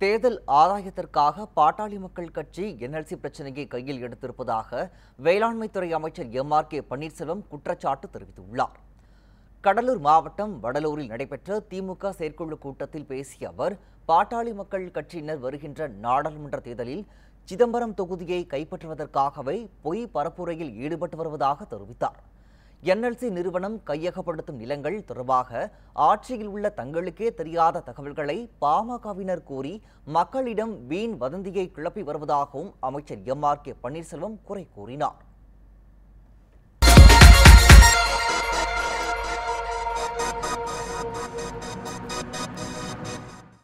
தேர்தல் ஆதாயத்திற்காக பாட்டாளி மக்கள் கட்சி என்எல்சி பிரச்சனையை கையில் எடுத்திருப்பதாக வேளாண்மைத்துறை அமைச்சர் எம் ஆர் கே பன்னீர்செல்வம் குற்றச்சாட்டு தெரிவித்துள்ளார் கடலூர் மாவட்டம் வடலூரில் நடைபெற்ற திமுக செயற்குழு கூட்டத்தில் பேசிய அவர் பாட்டாளி மக்கள் கட்சியினர் வருகின்ற நாடாளுமன்ற தேர்தலில் சிதம்பரம் தொகுதியை கைப்பற்றுவதற்காகவே பொய் பரப்புரையில் ஈடுபட்டு வருவதாக தெரிவித்தார் என்எல்சி நிறுவனம் கையகப்படுத்தும் நிலங்கள் தொடர்பாக ஆட்சியில் உள்ள தங்களுக்கே தெரியாத தகவல்களை பாமகவினர் கூறி மக்களிடம் வீண் வதந்தியை கிளப்பி வருவதாகவும் அமைச்சர் எம் ஆர் கே பன்னீர்செல்வம் குறை கூறினார்